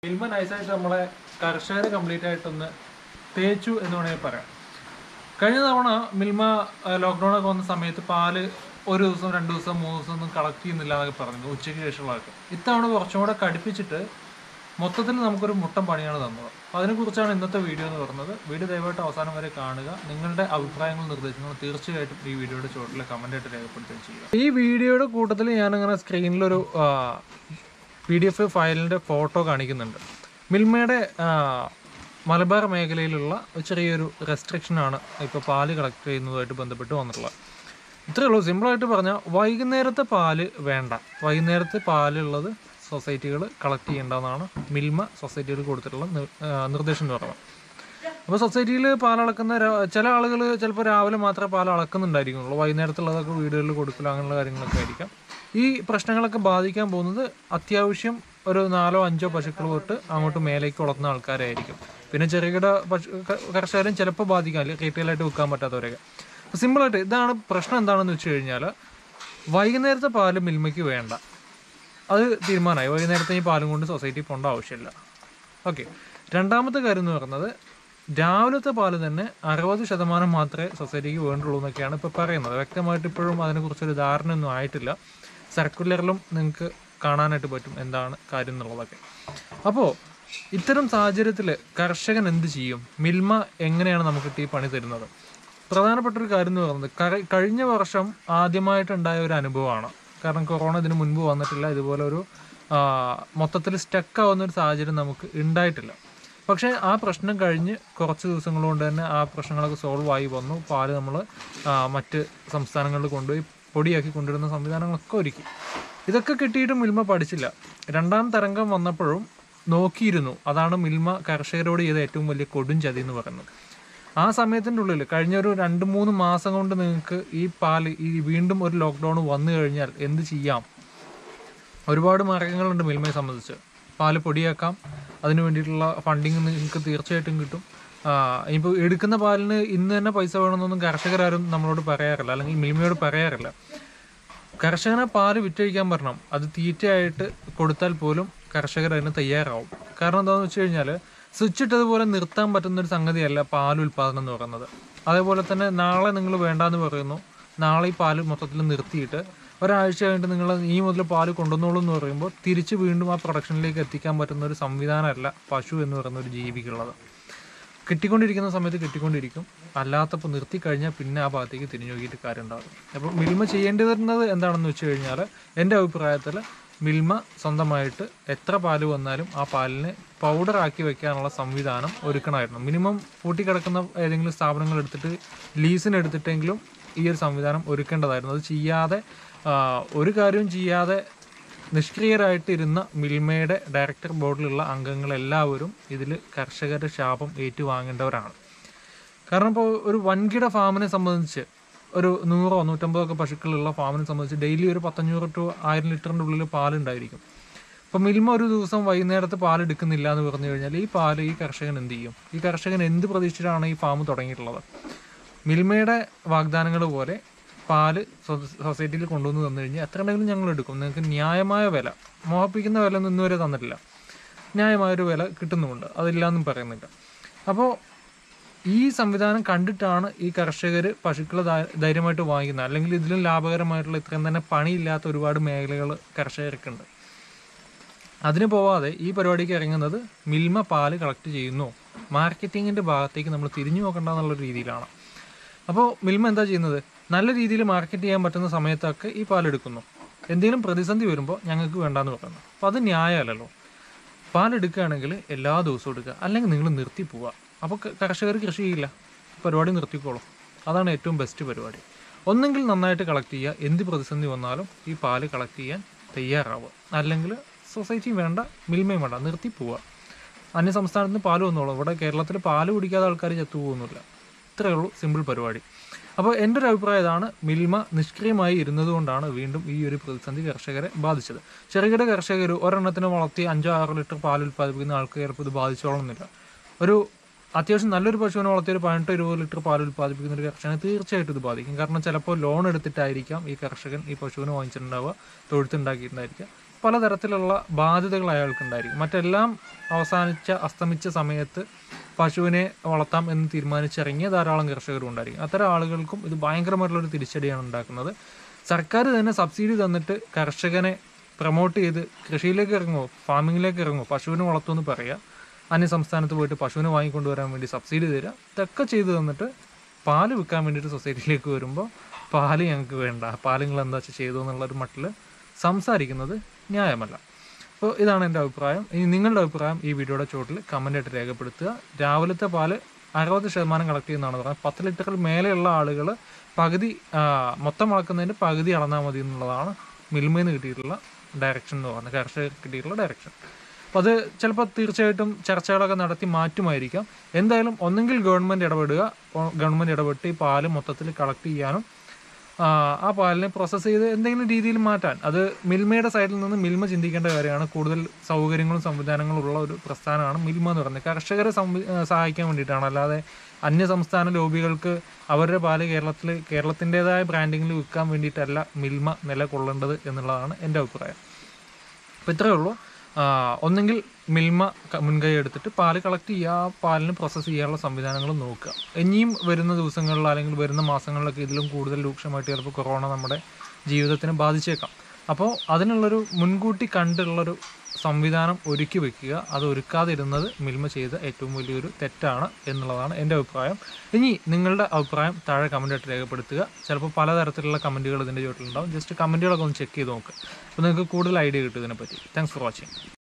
മിൽമ നൈസായിട്ട് നമ്മളെ കർഷകരെ കംപ്ലീറ്റ് ആയിട്ടൊന്ന് തേച്ചു എന്ന് വേണമെങ്കിൽ പറയാം കഴിഞ്ഞ തവണ മിൽമ ലോക്ക്ഡൗൺ ഒക്കെ വന്ന സമയത്ത് പാല് ഒരു ദിവസം രണ്ട് ദിവസം മൂന്ന് ദിവസം ഒന്നും കളക്ട് ചെയ്യുന്നില്ല എന്നൊക്കെ പറഞ്ഞു ഉച്ചയ്ക്ക് ശേഷമുള്ളതൊക്കെ ഇത്തവണ കുറച്ചും കൂടെ കടുപ്പിച്ചിട്ട് മൊത്തത്തിൽ നമുക്കൊരു മുട്ടം പണിയാണ് തന്നത് അപ്പോൾ അതിനെക്കുറിച്ചാണ് ഇന്നത്തെ വീഡിയോ എന്ന് പറയുന്നത് വീഡിയോ ദയവായിട്ട് അവസാനം വരെ കാണുക നിങ്ങളുടെ അഭിപ്രായങ്ങളും നിർദ്ദേശങ്ങളും തീർച്ചയായിട്ടും ഈ വീഡിയോയുടെ ചുവട്ടിൽ കമൻ്റായിട്ട് രേഖപ്പെടുത്തുകയും ചെയ്യുക ഈ വീഡിയോയുടെ കൂട്ടത്തിൽ ഞാനങ്ങനെ സ്ക്രീനിലൊരു പി ഡി എഫ് ഫയലിൻ്റെ ഫോട്ടോ കാണിക്കുന്നുണ്ട് മിൽമയുടെ ആ, മലബാർ മേഖലയിലുള്ള ഒരു ചെറിയൊരു റെസ്ട്രിക്ഷനാണ് ഇപ്പോൾ പാല് കളക്ട് ചെയ്യുന്നതുമായിട്ട് ബന്ധപ്പെട്ട് വന്നിട്ടുള്ളത് ഇത്രയേ ഉള്ളൂ സിമ്പിളായിട്ട് പറഞ്ഞാൽ വൈകുന്നേരത്തെ പാല് വേണ്ട വൈകുന്നേരത്തെ പാലുള്ളത് സൊസൈറ്റികൾ കളക്ട് ചെയ്യേണ്ടതെന്നാണ് മിൽമ സൊസൈറ്റികൾ കൊടുത്തിട്ടുള്ള നിർ- ആ, നിർദ്ദേശം എന്ന് പറയുന്നത് അപ്പോൾ സൊസൈറ്റിയിൽ പാൽ അളക്കുന്ന രാ- ചില ആളുകൾ ചിലപ്പോൾ രാവിലെ മാത്രമേ പാൽ അളക്കുന്നുണ്ടായിരിക്കുള്ളൂ വൈകുന്നേരത്തുള്ളതൊക്കെ വീടുകളിൽ കൊടുക്കില്ല അങ്ങനെയുള്ള കാര്യങ്ങളൊക്കെ ആയിരിക്കാം ഈ പ്രശ്നങ്ങളൊക്കെ ബാധിക്കാൻ പോകുന്നത് അത്യാവശ്യം ഒരു നാലോ അഞ്ചോ പശുക്കൾ തൊട്ട് അങ്ങോട്ട് മേലേക്ക് വളർത്തുന്ന ആൾക്കാരായിരിക്കും പിന്നെ ചെറുകിട പശു ക- കർഷകരും ചിലപ്പോൾ ബാധിക്കാം അല്ലെങ്കിൽ റീറ്റെയിലായിട്ട് വിൽക്കാൻ പറ്റാത്തവരൊക്കെ അപ്പോൾ സിമ്പിളായിട്ട് ഇതാണ് പ്രശ്നം എന്താണെന്ന് വെച്ച് കഴിഞ്ഞാൽ വൈകുന്നേരത്തെ പാല് മിൽമയ്ക്ക് വേണ്ട അത് തീരുമാനമായി വൈകുന്നേരത്തെ ഈ പാലും കൊണ്ട് സൊസൈറ്റി പോകേണ്ട ആവശ്യമില്ല ഓക്കെ രണ്ടാമത്തെ കാര്യം എന്ന് പറയുന്നത് രാവിലത്തെ പാല് തന്നെ അറുപത് ശതമാനം മാത്രമേ സൊസൈറ്റിക്ക് വേണ്ടുള്ളൂ എന്നൊക്കെയാണ് ഇപ്പോൾ പറയുന്നത് വ്യക്തമായിട്ട് ഇപ്പോഴും അതിനെക്കുറിച്ചൊരു ധാരണയൊന്നും ആയിട്ടില്ല സർക്കുലറിലും നിങ്ങൾക്ക് കാണാനായിട്ട് പറ്റും എന്താണ് കാര്യം എന്നുള്ളതൊക്കെ അപ്പോൾ ഇത്തരം സാഹചര്യത്തിൽ കർഷകൻ എന്ത് ചെയ്യും മിൽമ എങ്ങനെയാണ് നമുക്ക് ഈ പണി തരുന്നത് പ്രധാനപ്പെട്ട ഒരു കാര്യം എന്ന് പറയുന്നത് കര- കഴിഞ്ഞ വർഷം ആദ്യമായിട്ടുണ്ടായ ഒരു അനുഭവമാണ് കാരണം കൊറോണ ഇതിന് മുൻപ് വന്നിട്ടില്ല ഇതുപോലെ ഒരു മൊത്തത്തിൽ സ്റ്റക്ക് ആവുന്ന ഒരു സാഹചര്യം നമുക്ക് ഉണ്ടായിട്ടില്ല പക്ഷേ ആ പ്രശ്നം കഴിഞ്ഞ് കുറച്ച് ദിവസങ്ങൾ കൊണ്ട് തന്നെ ആ പ്രശ്നങ്ങളൊക്കെ സോൾവ് ആയി വന്നു പാല് നമ്മൾ മറ്റ് സംസ്ഥാനങ്ങളിൽ കൊണ്ടുപോയി പൊടിയാക്കി കൊണ്ടുവരുന്ന സംവിധാനങ്ങളൊക്കെ ഒരുക്കി ഇതൊക്കെ കിട്ടിയിട്ടും മിൽമ പഠിച്ചില്ല രണ്ടാം തരംഗം വന്നപ്പോഴും നോക്കിയിരുന്നു അതാണ് മിൽമ കർഷകരോട് ചെയ്ത ഏറ്റവും വലിയ കൊടും ചതി എന്ന് പറയുന്നത് ആ സമയത്തിൻ്റെ ഉള്ളിൽ കഴിഞ്ഞ ഒരു രണ്ട് മൂന്ന് മാസം കൊണ്ട് നിങ്ങൾക്ക് ഈ പാല് ഈ വീണ്ടും ഒരു ലോക്ക്ഡൗൺ വന്നു കഴിഞ്ഞാൽ എന്ത് ചെയ്യാം ഒരുപാട് മാർഗങ്ങളുണ്ട് മിൽമയെ സംബന്ധിച്ച് പാല് പൊടിയാക്കാം അതിന് വേണ്ടിയിട്ടുള്ള ഫണ്ടിങ് നിങ്ങൾക്ക് തീർച്ചയായിട്ടും കിട്ടും ഇപ്പോൾ എടുക്കുന്ന പാലിന് ഇന്ന് തന്നെ പൈസ വേണമെന്നൊന്നും കർഷകരാരും നമ്മളോട് പറയാറില്ല അല്ലെങ്കിൽ മിൽമയോട് പറയാറില്ല കർഷകനെ പാല് വിറ്റഴിക്കാൻ പറഞ്ഞണം അത് തീറ്റയായിട്ട് കൊടുത്താൽ പോലും കർഷകർ അതിന് തയ്യാറാവും കാരണം എന്താണെന്ന് വെച്ച് കഴിഞ്ഞാൽ സ്വിച്ച് ഇട്ടതുപോലെ നിർത്താൻ പറ്റുന്ന ഒരു സംഗതിയല്ല പാൽ ഉൽപ്പാദനം എന്ന് പറയുന്നത് അതേപോലെ തന്നെ നാളെ നിങ്ങൾ വേണ്ടാന്ന് പറയുന്നു നാളെ ഈ പാല് മൊത്തത്തിൽ നിർത്തിയിട്ട് ഒരാഴ്ച കഴിഞ്ഞിട്ട് നിങ്ങൾ ഈ മുതൽ പാല് കൊണ്ടുവന്നോളൂ എന്ന് പറയുമ്പോൾ തിരിച്ച് വീണ്ടും ആ പ്രൊഡക്ഷനിലേക്ക് എത്തിക്കാൻ പറ്റുന്ന ഒരു സംവിധാനമല്ല പശു എന്ന് പറയുന്ന ഒരു ജീവിക്കുള്ളത് കിട്ടിക്കൊണ്ടിരിക്കുന്ന സമയത്ത് കിട്ടിക്കൊണ്ടിരിക്കും അല്ലാത്തപ്പോൾ നിർത്തി കഴിഞ്ഞാൽ പിന്നെ ആ ഭാഗത്തേക്ക് തിരിഞ്ഞു നോക്കിയിട്ട് കാര്യം ഉണ്ടാകും അപ്പോൾ മിൽമ ചെയ്യേണ്ടി വരുന്നത് എന്താണെന്ന് വെച്ച് കഴിഞ്ഞാൽ എൻ്റെ അഭിപ്രായത്തിൽ മിൽമ സ്വന്തമായിട്ട് എത്ര പാല് വന്നാലും ആ പാലിനെ പൗഡർ ആക്കി വെക്കാനുള്ള സംവിധാനം ഒരുക്കണമായിരുന്നു മിനിമം പൂട്ടിക്കിടക്കുന്ന ഏതെങ്കിലും സ്ഥാപനങ്ങൾ എടുത്തിട്ട് ലീസിന് എടുത്തിട്ടെങ്കിലും ഈ ഒരു സംവിധാനം ഒരുക്കേണ്ടതായിരുന്നു അത് ചെയ്യാതെ ആ, ഒരു കാര്യവും ചെയ്യാതെ നിഷ്ക്രിയരായിട്ടിരുന്ന മിൽമയുടെ ഡയറക്ടർ ബോർഡിലുള്ള അംഗങ്ങളെല്ലാവരും ഇതിൽ കർഷകരുടെ ശാപം ഏറ്റുവാങ്ങേണ്ടവരാണ് കാരണം ഇപ്പോൾ ഒരു വൻകിട ഫാമിനെ സംബന്ധിച്ച് ഒരു നൂറോ നൂറ്റമ്പതോ ഒക്കെ പശുക്കളുള്ള ഫാമിനെ സംബന്ധിച്ച് ഡെയിലി ഒരു പത്തഞ്ഞൂറ് ടു ആയിരം ലിറ്ററിൻ്റെ ഉള്ളിൽ പാലുണ്ടായിരിക്കും അപ്പോൾ മിൽമ ഒരു ദിവസം വൈകുന്നേരത്തെ പാൽ എടുക്കുന്നില്ല എന്ന് പറഞ്ഞു കഴിഞ്ഞാൽ ഈ പാല് ഈ കർഷകൻ എന്ത് ചെയ്യും ഈ കർഷകൻ എന്ത് പ്രതീക്ഷിച്ചിട്ടാണ് ഈ ഫാം തുടങ്ങിയിട്ടുള്ളത് മിൽമയുടെ വാഗ്ദാനങ്ങൾ പോലെ പാല് സൊ- സൊസൈറ്റിയിൽ കൊണ്ടുവന്ന് തന്നു കഴിഞ്ഞാൽ എത്ര ഉണ്ടെങ്കിലും ഞങ്ങൾ എടുക്കും നിങ്ങൾക്ക് ന്യായമായ വില മോഹിപ്പിക്കുന്ന വില ഒന്നും ഇന്നുവരെ തന്നിട്ടില്ല ന്യായമായൊരു വില കിട്ടുന്നുമുണ്ട് അതില്ലാന്നും പറയുന്നില്ല അപ്പോൾ ഈ സംവിധാനം കണ്ടിട്ടാണ് ഈ കർഷകർ പശുക്കളെ ധൈ- ധൈര്യമായിട്ട് വാങ്ങിക്കുന്നത് അല്ലെങ്കിൽ ഇതിലും ലാഭകരമായിട്ടുള്ള ഇത്രയും തന്നെ പണിയില്ലാത്ത ഒരുപാട് മേഖലകൾ കർഷകർക്കുണ്ട് അതിന് പോവാതെ ഈ പരിപാടിക്ക് ഇറങ്ങുന്നത് മിൽമ പാല് കളക്ട് ചെയ്യുന്നു മാർക്കറ്റിങ്ങിൻ്റെ ഭാഗത്തേക്ക് നമ്മൾ തിരിഞ്ഞു നോക്കണ്ട എന്നുള്ള രീതിയിലാണ് അപ്പോൾ മിൽമ എന്താ ചെയ്യുന്നത് നല്ല രീതിയിൽ മാർക്കറ്റ് ചെയ്യാൻ പറ്റുന്ന സമയത്തൊക്കെ ഈ പാലെടുക്കുന്നു എന്തെങ്കിലും പ്രതിസന്ധി വരുമ്പോൾ ഞങ്ങൾക്ക് വേണ്ടാന്ന് പറയുന്നു അപ്പോൾ അത് ന്യായമല്ലല്ലോ പാലെടുക്കുകയാണെങ്കിൽ എല്ലാ ദിവസവും എടുക്കുക അല്ലെങ്കിൽ നിങ്ങൾ നിർത്തി പോവുക അപ്പോൾ ക- കർഷകർ കൃഷി ചെയ്യില്ല പരിപാടി നിർത്തിക്കോളും അതാണ് ഏറ്റവും ബെസ്റ്റ് പരിപാടി ഒന്നെങ്കിൽ നന്നായിട്ട് കളക്ട് ചെയ്യുക എന്ത് പ്രതിസന്ധി വന്നാലും ഈ പാല് കളക്ട് ചെയ്യാൻ തയ്യാറാവുക അല്ലെങ്കിൽ സൊസൈറ്റി വേണ്ട മിൽമയും വേണ്ട നിർത്തി പോവുക അന്യ സംസ്ഥാനത്ത് നിന്ന് പാല് വന്നോളൂ ഇവിടെ കേരളത്തിൽ പാല് കുടിക്കാതെ ആൾക്കാർ ചത്തുപോകുന്നില്ല ഇത്രയേ ഉള്ളൂ സിമ്പിൾ പരിപാടി അപ്പോൾ എൻ്റെ ഒരു അഭിപ്രായം ഇതാണ് മിൽമ നിഷ്ക്രിയമായി ഇരുന്നത് കൊണ്ടാണ് വീണ്ടും ഈ ഒരു പ്രതിസന്ധി കർഷകരെ ബാധിച്ചത് ചെറുകിട കർഷകർ ഒരെണ്ണത്തിന് വളർത്തി അഞ്ചോ ആറോ ലിറ്റർ പാൽ ഉൽപ്പാദിപ്പിക്കുന്ന ആൾക്ക് ചിലപ്പോൾ ഇത് ബാധിച്ചോളണമെന്നില്ല ഒരു അത്യാവശ്യം നല്ലൊരു പശുവിനെ വളർത്തി ഒരു പതിനെട്ട് ഇരുപത് ലിറ്റർ പാൽ ഉൽപ്പാദിപ്പിക്കുന്ന ഒരു കർഷകനെ തീർച്ചയായിട്ടും ഇത് ബാധിക്കും കാരണം ചിലപ്പോൾ ലോൺ എടുത്തിട്ടായിരിക്കാം ഈ കർഷകൻ ഈ പശുവിനെ വാങ്ങിച്ചിട്ടുണ്ടാവുക തൊഴുത്തുണ്ടാക്കിയിട്ടുണ്ടായിരിക്കാം പലതരത്തിലുള്ള ബാധ്യതകൾ അയാൾക്കുണ്ടായിരിക്കും മറ്റെല്ലാം അവസാനിച്ച അസ്തമിച്ച സമയത്ത് പശുവിനെ വളർത്താം എന്ന് തീരുമാനിച്ചിറങ്ങിയ ധാരാളം കർഷകരും ഉണ്ടായിരിക്കും അത്തരം ആളുകൾക്കും ഇത് ഭയങ്കരമായിട്ടുള്ളൊരു തിരിച്ചടിയാണ് ഉണ്ടാക്കുന്നത് സർക്കാർ തന്നെ സബ്സിഡി തന്നിട്ട് കർഷകനെ പ്രൊമോട്ട് ചെയ്ത് കൃഷിയിലേക്ക് ഇറങ്ങുമോ ഫാമിങ്ങിലേക്ക് ഇറങ്ങുമോ പശുവിനെ വളർത്തുമെന്ന് പറയുക അന്യ സംസ്ഥാനത്ത് പോയിട്ട് പശുവിനെ വാങ്ങിക്കൊണ്ടുവരാൻ വേണ്ടി സബ്സിഡി തരിക ഇതൊക്കെ ചെയ്ത് തന്നിട്ട് പാല് വിൽക്കാൻ വേണ്ടിയിട്ട് സൊസൈറ്റിയിലേക്ക് വരുമ്പോൾ പാല് ഞങ്ങൾക്ക് വേണ്ട പാല് നിങ്ങൾ എന്താ വെച്ചാൽ ചെയ്തു എന്നുള്ളൊരു മട്ടിൽ സംസാരിക്കുന്നത് ന്യായമല്ല അപ്പോൾ ഇതാണ് എൻ്റെ അഭിപ്രായം ഇനി നിങ്ങളുടെ അഭിപ്രായം ഈ വീഡിയോയുടെ ചോട്ടിൽ കമൻ്റായിട്ട് രേഖപ്പെടുത്തുക രാവിലത്തെ പാല് അറുപത് ശതമാനം കളക്ട് ചെയ്യുന്നതാണ് പറയുന്നത് പത്ത് ലിറ്ററിൽ മേലെയുള്ള ആളുകൾ പകുതി ആ, മൊത്തം അളക്കുന്നതിൻ്റെ പകുതി അളന്നാൽ മതി എന്നുള്ളതാണ് മിൽമയിൽ നിന്ന് കിട്ടിയിട്ടുള്ള ഡയറക്ഷൻ എന്ന് പറയുന്നത് കർഷകർക്ക് കിട്ടിയിട്ടുള്ള ഡയറക്ഷൻ അപ്പോൾ അത് ചിലപ്പോൾ തീർച്ചയായിട്ടും ചർച്ചകളൊക്കെ നടത്തി മാറ്റുമായിരിക്കാം എന്തായാലും ഒന്നെങ്കിൽ ഗവൺമെൻറ് ഇടപെടുക ഓ- ഗവൺമെൻറ് ഇടപെട്ട് ഈ പാല് മൊത്തത്തിൽ കളക്ട് ചെയ്യാനും ആ, ആ പാലിനെ പ്രോസസ്സ് ചെയ്ത് എന്തെങ്കിലും രീതിയിൽ മാറ്റാൻ അത് മിൽമയുടെ സൈഡിൽ നിന്ന് മിൽമ ചിന്തിക്കേണ്ട കാര്യമാണ് കൂടുതൽ സൗകര്യങ്ങളും സംവിധാനങ്ങളും ഉള്ള ഒരു പ്രസ്ഥാനമാണ് മിൽമ എന്ന് പറയുന്നത് കർഷകരെ സംവി- ആ, സഹായിക്കാൻ വേണ്ടിയിട്ടാണ് അല്ലാതെ അന്യ സംസ്ഥാന ലോബികൾക്ക് അവരുടെ പാല് കേരളത്തിൽ കേരളത്തിൻ്റെതായ ബ്രാൻഡിങ്ങിൽ വിൽക്കാൻ വേണ്ടിയിട്ടല്ല മിൽമ നിലകൊള്ളേണ്ടത് എന്നുള്ളതാണ് എൻ്റെ അഭിപ്രായം അപ്പോൾ ഇത്രയേ ഉള്ളൂ ആ, ഒന്നെങ്കിൽ മിൽമ ക- മുൻകൈ എടുത്തിട്ട് പാല് കളക്ട് ചെയ്യുക ആ പാലിന് പ്രോസസ്സ് ചെയ്യാനുള്ള സംവിധാനങ്ങൾ നോക്കുക ഇനിയും വരുന്ന ദിവസങ്ങളിൽ അല്ലെങ്കിൽ വരുന്ന മാസങ്ങളിലൊക്കെ ഇതിലും കൂടുതൽ രൂക്ഷമായിട്ട് ചിലപ്പോൾ കൊറോണ നമ്മുടെ ജീവിതത്തിനെ ബാധിച്ചേക്കാം അപ്പോൾ അതിനുള്ളൊരു മുൻകൂട്ടി കണ്ടുള്ളൊരു സംവിധാനം ഒരുക്കി വെക്കുക അത് ഒരുക്കാതിരുന്നത് മിൽമ ചെയ്ത ഏറ്റവും വലിയൊരു തെറ്റാണ് എന്നുള്ളതാണ് എൻ്റെ അഭിപ്രായം ഇനി നിങ്ങളുടെ അഭിപ്രായം താഴെ കമൻറ്റായിട്ട് രേഖപ്പെടുത്തുക ചിലപ്പോൾ പലതരത്തിലുള്ള കമൻറ്റുകൾ ഇതിൻ്റെ ചുവട്ടിലുണ്ടാവും ജസ്റ്റ് കമൻറ്റുകളൊക്കെ ഒന്ന് ചെക്ക് ചെയ്ത് നോക്കുക അപ്പോൾ നിങ്ങൾക്ക് കൂടുതൽ ഐഡിയ കിട്ടും ഇതിനെപ്പറ്റി താങ്ക്സ് ഫോർ വാച്ചിങ്